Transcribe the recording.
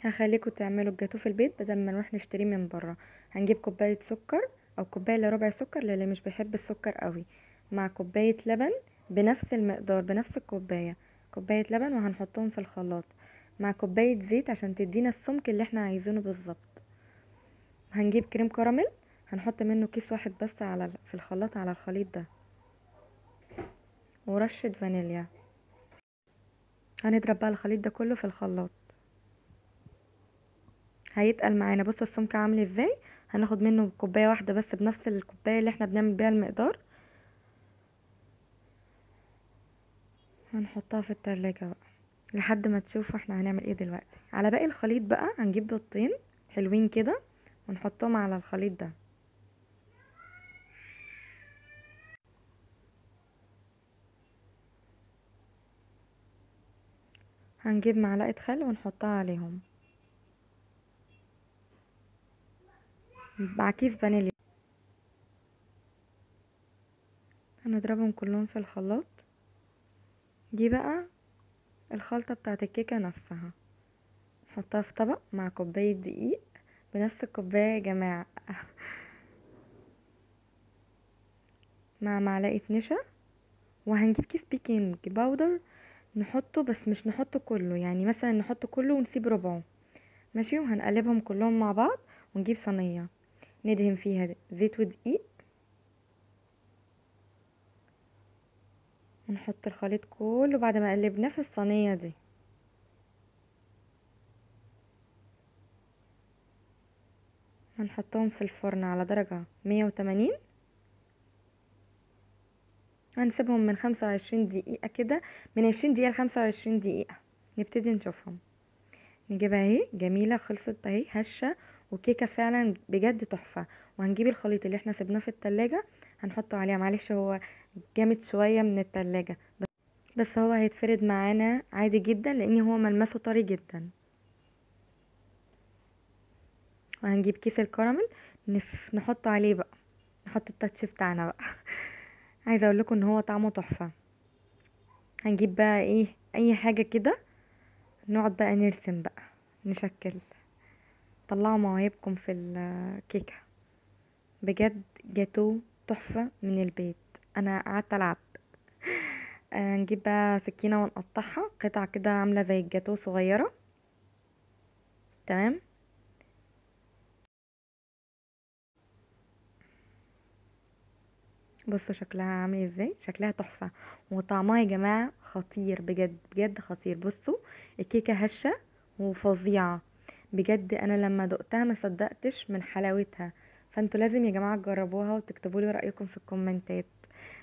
هخليكم تعملوا الجاتو في البيت بدل ما نروح نشتريه من بره هنجيب كوبايه سكر او كوبايه الا ربع سكر للي مش بيحب السكر قوي مع كوبايه لبن بنفس المقدار بنفس الكوبايه كوبايه لبن وهنحطهم في الخلاط مع كوبايه زيت عشان تدينا السمك اللي احنا عايزينه بالظبط هنجيب كريم كراميل هنحط منه كيس واحد بس على في الخلاط على الخليط ده ورشة فانيليا هنضرب بقى الخليط ده كله في الخلاط هيتقل معانا بصوا السمك عامل ازاي هناخد منه كوبايه واحده بس بنفس الكوبايه اللي احنا بنعمل بيها المقدار هنحطها في التلاجة بقى لحد ما تشوفوا احنا هنعمل ايه دلوقتي على باقي الخليط بقى هنجيب بيضتين حلوين كده ونحطهم على الخليط ده هنجيب معلقة خل ونحطها عليهم مع كيس فانيليا هنضربهم كلهم في الخلاط دي بقى الخلطة بتاعت الكيكة نفسها نحطها في طبق مع كوباية دقيق بنفس الكوباية يا جماعة مع معلقة نشا وهنجيب كيس بيكنج باودر نحطه بس مش نحطه كله يعني مثلا نحطه كله ونسيب ربعه ماشي وهنقلبهم كلهم مع بعض ونجيب صينية ندهن فيها زيت ودقيق ونحط الخليط كله بعد ما قلبناه في الصينية دي هنحطهم في الفرن على درجة مية وتمانين هنسيبهم من خمسة وعشرين دقيقة كده من عشرين دقيقة لخمسة وعشرين دقيقة نبتدي نشوفهم نجيبها اهي جميلة خلصت اهي هشة وكيكة فعلا بجد تحفة وهنجيب الخليط اللي احنا سيبناه في التلاجة هنحطه عليها معلش هو جامد شوية من التلاجة بس هو هيتفرد معانا عادي جدا لان هو ملمسه طري جدا وهنجيب كيس الكراميل نف... نحطه عليه بقى نحط التاتش بتاعنا بقى عايزه اقول لكم ان هو طعمه تحفه هنجيب بقى ايه اي حاجه كده نقعد بقى نرسم بقى نشكل طلعوا مواهبكم في الكيكه بجد جاتو تحفه من البيت انا قعدت العب نجيب بقى سكينه ونقطعها قطع كده عامله زي الجاتو صغيره تمام بصوا شكلها عامل ازاي شكلها تحفه وطعمها يا جماعه خطير بجد بجد خطير بصوا الكيكه هشه وفظيعه بجد انا لما دقتها ما صدقتش من حلاوتها فانتوا لازم يا جماعه تجربوها وتكتبوا لي رايكم في الكومنتات